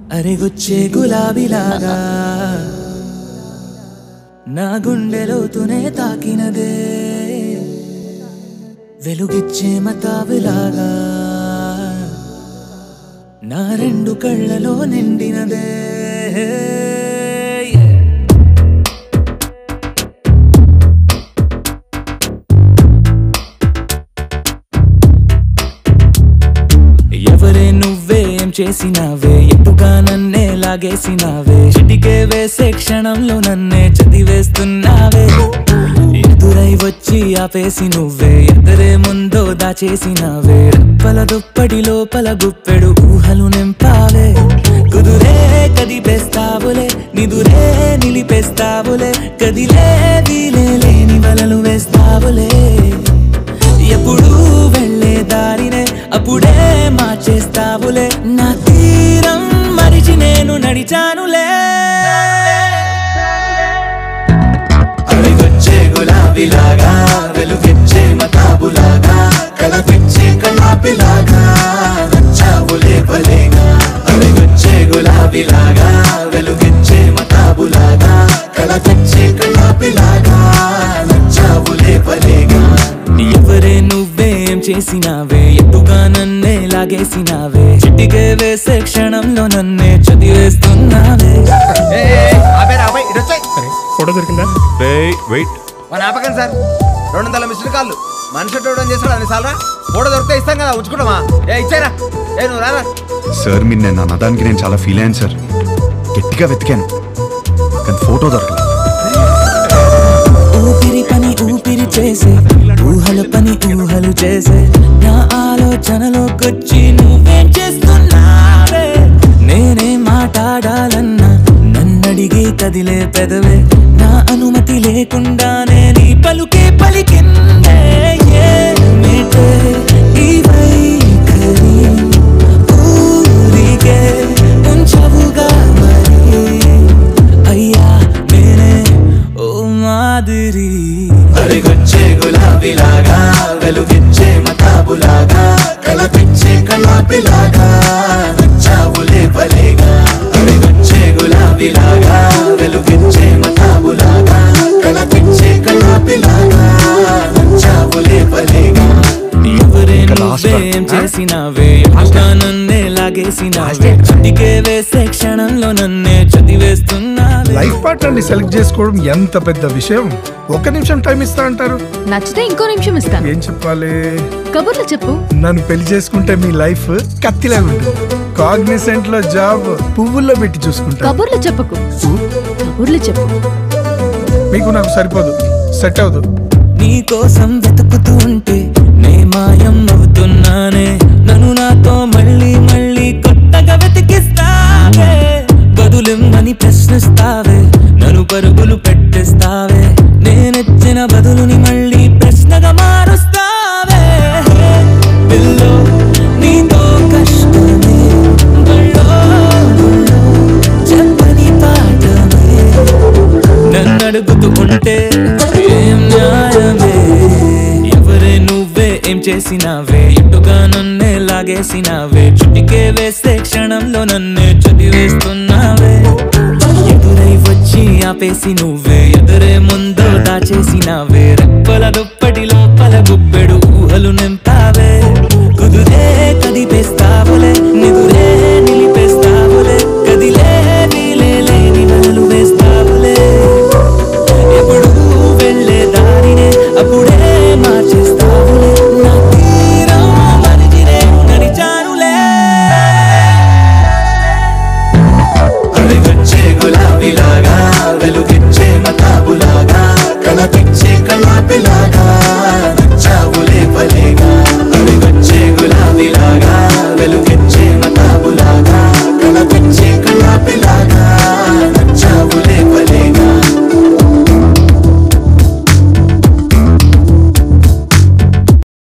అరెగొచ్చే గులాబీలాగా నా గుండెలోతునే తాకినదే వెలుగిచ్చే మతాబులాగా నా రెండు కళ్ళలో నిండినదే ఎవరే నువ్వేం చేసినావే ఎటుగా నన్నే లాగేసినావే చిటికే వేసే క్షణంలో నన్నే చదివేస్తున్నావే ఎదురై వచ్చి ఆపేసి నువ్వే ఎదరే ముందో దాచేసినావే రెప్పల దుప్పటి లోపల గుప్పెడు ఊహలు నింపావే కుదురే కదిపేస్తావులే నిదురే నిలిపేస్తావులే కదిలే వీలే లేని వలలు వేస్తావులే ఎప్పుడు వెళ్ళే దారినే అప్పుడే మార్చేస్తావులే నా తీరం మరిచి నేను నడిచానులే అడిగొచ్చే గులాబీలాగా వెలుగిచ్చే మతాబులాగా కలపిచ్చే కలాపిలాగా నచ్చావులే భలేగా అడిగొచ్చే గులాబీలాగా వెలుగిచ్చే మతాబులాగా కలపిచ్చే కలాపిలాగా నచ్చావులే భలేగా ఎవరే నువ్వేం చేసినావే ఎటుగా నన్నే లాగేసినావే చిటికే వేసే క్షణంలో నన్నే చదివేస్తున్నావే ఆపేరా ఆపే ఇటు వచ్చాయి ఫోటో దొరికిందా వెయిట్ మన ఆపకండి సార్ రెండు వందల మిస్డ్ కాళ్ళు మనిషి చూడడం చేస్తాడు అని సాలరా ఫోటో దొరికితే ఇస్తాం కదా ఉంచుకుంటామా ఏ ఇచ్చారా ఏ నువ్వు రారా సార్ మీరు నేను అన్నదానికి నేను చాలా ఫీల్ అయ్యాను సార్ గట్టిగా వెతికాను కానీ ఫోటో దొరకలేదు ఊపిరి పని ఊపిరి చేసే ఊహల పని ఊహలు చేసే నా ఆలోచనలోకొచ్చి నువ్వేం చేస్తున్నావే నేనే మాట్లాడాలన్నా నన్నడిగి కదిలే పెదవే నా అనుమతి లేకుండానే నీ పలుకే పలికిందే ఏమిటే ఈ వైఖరి ఊరికే ఉంచవుగా మరి అయ్యా నేనే ఓ మాదిరి అడిగొచ్చే గులాబీలాగా వెలుగిచ్చే మతాబులాగా కలపిచ్చే కలాపిలాగా నచ్చావులే భలేగా అడిగొచ్చే గులాబీలాగా వెలుగిచ్చే మతాబులాగా కలపిచ్చే కలాపిలాగా నచ్చావులే భలేగా ఎవరే ఇంకా last one. నువ్వేం చేసినావే ఎటుగా నన్నే లాగేసినావే చిటికే వేసే క్షణంలో నన్నే చదివేస్తున్నావే లైఫ్ పార్ట్నర్ ని సెలెక్ట్ చేసుకోవడం ఎంత పెద్ద విషయం ఒక నిమిషం టైం ఇస్తా అంటారు నచ్చితే ఇంకో నిమిషం ఇస్తాను ఏం చెప్పాలి కబుర్లు చెప్పు నన్ను పెళ్లి చేసుకుంటే మీ లైఫ్ కత్తిలాగా ఉంటుంది కాగ్నిసెంట్ లో జాబ్ పువ్వుల్లో పెట్టి చూసుకుంటా కబుర్లు చెప్పకు కబుర్లు చెప్పు మీకు నాకు సరిపోదు సెట్ అవ్వదు నీ కోసం వెతుకుతూ ఉంటే నే మాయం అవుతున్నానే నన్ను నాతో మళ్ళీ మళ్ళీ కొత్తగా వెతికిస్తావే బదులిమ్మని ప్రశ్నిస్తావే నన్ను పరుగులు పెట్టిస్తావే నేనెచ్చిన బదులుని మళ్ళీ ప్రశ్నగా మారుస్తావే పిల్లో నీతో కష్టమే బళ్ళో బళ్ళో చెప్పని పాఠమే నన్ను అడుగుతూ ఉంటే ఏం న్యాయమే ఎవరే నువ్వే ఏం చేసినావే ఇటుగా నన్నే లాగేసినావే చుటికే వేసే క్షణంలో నన్నే చదివేస్తున్నావే ఎదురై వచ్చి ఆపేసి నువ్వే ఎదురే ముందో దాచేసినావే రెప్పల దుప్పటి లోపల గుప్పెడు ఊహలు నింపావే కుదురే కదిపేస్తావులే నిదురే నిలిపేస్తావులే కదిలే వీలే లేని వలలు వేస్తావులే ఎప్పుడు వెళ్ళే దారినే అప్పుడే మార్చేస్తావులే నా తీరం మరిచినే నడిచానులే అడిగొచ్చే గులాబీలాగా వెలుగి